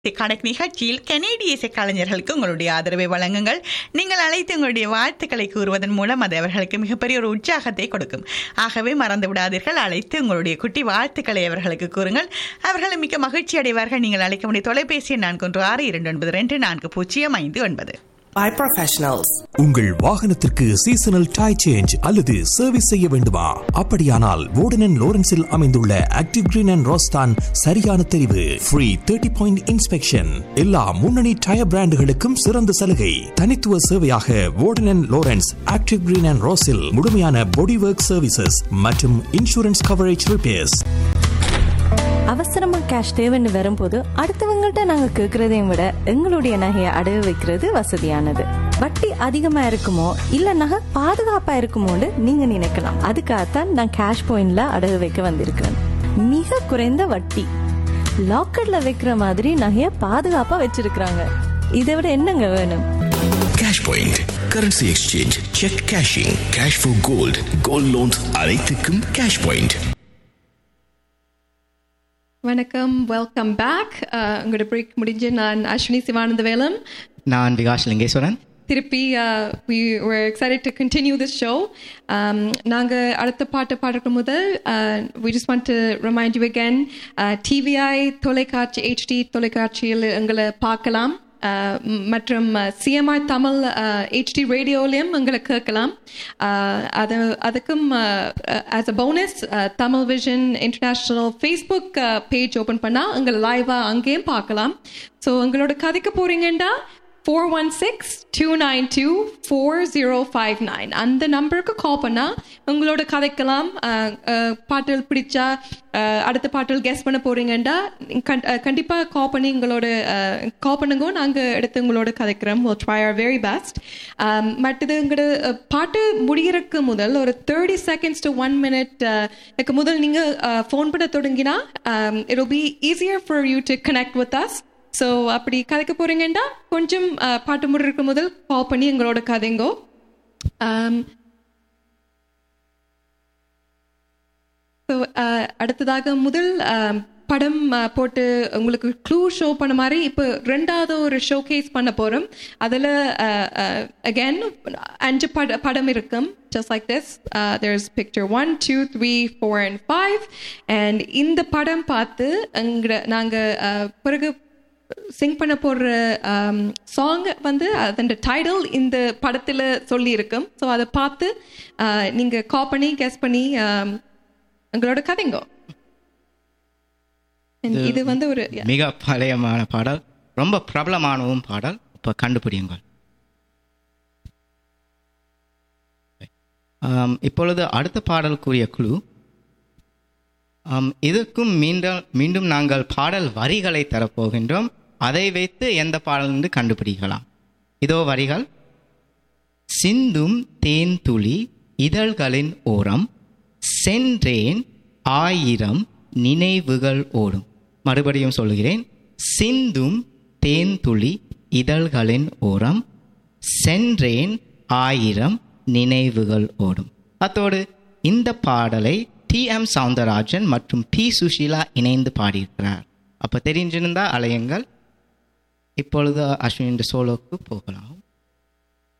கணக்கு நிகழ்ச்சியில் கனேடிய இசைக்கலைஞர்களுக்கு உங்களுடைய ஆதரவை வழங்குங்கள் நீங்கள் அழைத்து உங்களுடைய வாழ்த்துக்களை கூறுவதன் மூலம் அது அவர்களுக்கு மிகப்பெரிய ஒரு உற்சாகத்தை கொடுக்கும் ஆகவே மறந்து விடாதீர்கள் அழைத்து உங்களுடைய குட்டி வாழ்த்துக்களை அவர்களுக்கு கூறுங்கள் அவர்கள் மிக்க மகிழ்ச்சி அடைவார்கள் நீங்கள் அழைக்க முடிய தொலைபேசி எண் நான்கு ஒன்று ஆறு இரண்டு ஒன்பது ரெண்டு நான்கு பூஜ்ஜியம் ஐந்து ஒன்பது by professionals. உங்கள் வாகனத்திற்கு சீசனல் டை சேஞ்ச் அல்லது சர்வீஸ் செய்ய வேண்டுமா அப்படியானால் வோர்டன் லோரன்ஸில் அமைந்துள்ள ஆக்டிவ் கிரீன் அண்ட் ரோஸ்தான் சரியான தெரிவு ஃப்ரீ தேர்ட்டி பாயிண்ட் இன்ஸ்பெக்ஷன் எல்லா முன்னணி டயர் பிராண்டுகளுக்கும் சிறந்த சலுகை தனித்துவ சேவையாக Worden Lawrence active green and ரோஸில் முழுமையான பாடி ஒர்க் சர்வீசஸ் மற்றும் இன்சூரன்ஸ் கவரேஜ் ரிப்பேர்ஸ் அவசரமா கேஷ் தேவைன்னு வரும்போது அடுத்தவங்கள்ட்ட நாங்க கேக்குறதையும் விட எங்களுடைய நகையை அடகு வைக்கிறது வசதியானது வட்டி அதிகமா இருக்குமோ இல்ல நகை பாதுகாப்பா இருக்குமோன்னு நீங்க நினைக்கலாம் அதுக்காகத்தான் நான் கேஷ் பாயிண்ட்ல அடகு வைக்க வந்திருக்கிறேன் மிக குறைந்த வட்டி லாக்கர்ல வைக்கிற மாதிரி நகைய பாதுகாப்பா வச்சிருக்கிறாங்க இதை விட என்னங்க வேணும் cash point currency exchange cheque cashing cash for gold gold loans அனைத்துக்கும் கேஷ் பாயிண்ட் வணக்கம் வெல்கம் பேக் உங்களோட பிரேக் முடிஞ்சு நான் அஸ்வினி சிவானந்தவேலம் நான் விகாஷ் லிங்கேஸ்வரன் திருப்பி uh, we were excited to continue this show um, நாங்கள் அடுத்த பாட்டு பாடுற முதல் uh, we just want to remind you again uh, TVI தொலைக்காட்சி HD தொலைக்காட்சியில் எங்களை பார்க்கலாம் Uh, ம், மற்றும் சிஎம்ஐ தமிழ் ஹெச்டி ரேடியோலையும் எங்களை கேட்கலாம் Uh, அது அதுக்கும் as a bonus Tamil vision international Facebook page open பண்ணால் எங்களை லைவாக அங்கேயும் பார்க்கலாம் ஸோ எங்களோட கதைக்கு போகிறீங்கன்னா four one six two nine two four zero five nine அந்த நம்பருக்கு கால் பண்ணால் உங்களோட கதைக்கலாம் அஹ், அஹ், பாட்டுகள் பிடிச்சா அஹ், அடுத்த பாட்டுகள் கெஸ் பண்ண போறீங்கன்னா கண் கண்டிப்பாக கால் பண்ணி எங்களோட கால் பண்ணுங்க நாங்கள் எடுத்து உங்களோட கதைக்கிறோம் we'll try our very best um, மற்றது எங்களோட அஹ், பாட்டு முடியறதுக்கு முதல் ஒரு thirty seconds to one minute இதுக்கு முதல் நீங்கள் ஃபோன் பண்ண தொடங்கினா it will be easier for you to connect with us so அப்படி கதைக்க போறீங்கன்னா கொஞ்சம் அஹ், பாட்டு முடிறதுக்கு முதல் கால் பண்ணி எங்களோட கதைங்கோ Um, so, uh, அடுத்ததாக முதல் um, படம் uh, போட்டு உங்களுக்கு க்ளூ ஷோ பண்ண மாதிரி இப்போ ரெண்டாவது ஒரு ஷோ கேஸ் பண்ண போகிறோம் அதில் அகேன் அஞ்சு பட படம் இருக்கும் just like this uh, there's picture one two three four and five and இந்த படம் பார்த்து எங்க நாங்கள் பிறகு சிங் பண்ண போடுற சாங் வந்து அதோட டைட்டில் இந்த படத்தில் சொல்லியிருக்கும் ஸோ அதை பார்த்து நீங்கள் கால் பண்ணி கெஸ் பண்ணி um, உங்களோட கதைங்கோ And இது வந்து ஒரு yeah. மிக பழையமான பாடல் ரொம்ப பிரபலமானவும் பாடல் இப்போ கண்டுபிடியுங்கள் ஆம், இப்பொழுது அடுத்த பாடலுக்குரிய குழு ஆம், இதற்கும் மீண்டும் மீண்டும் நாங்கள் பாடல் வரிகளை தரப்போகின்றோம் அதை வைத்து எந்த பாடல் என்று கண்டுபிடிக்கலாம் இதோ வரிகள் சிந்தும் தேன் துளி இதழ்களின் ஓரம் சென்றேன் ஆயிரம் நினைவுகள் ஓடும் மறுபடியும் சொல்கிறேன் சிந்தும் தேன் துளி இதழ்களின் ஓரம் சென்றேன் ஆயிரம் நினைவுகள் ஓடும் அத்தோடு இந்த பாடலை டி எம் சவுந்தரராஜன் மற்றும் பி சுஷீலா இணைந்து பாடியிருக்கிறார் அப்போ தெரிஞ்சிருந்தா அலையுங்கள் இப்பொழுது அஸ்வின் சோலோக்கு போகலாம்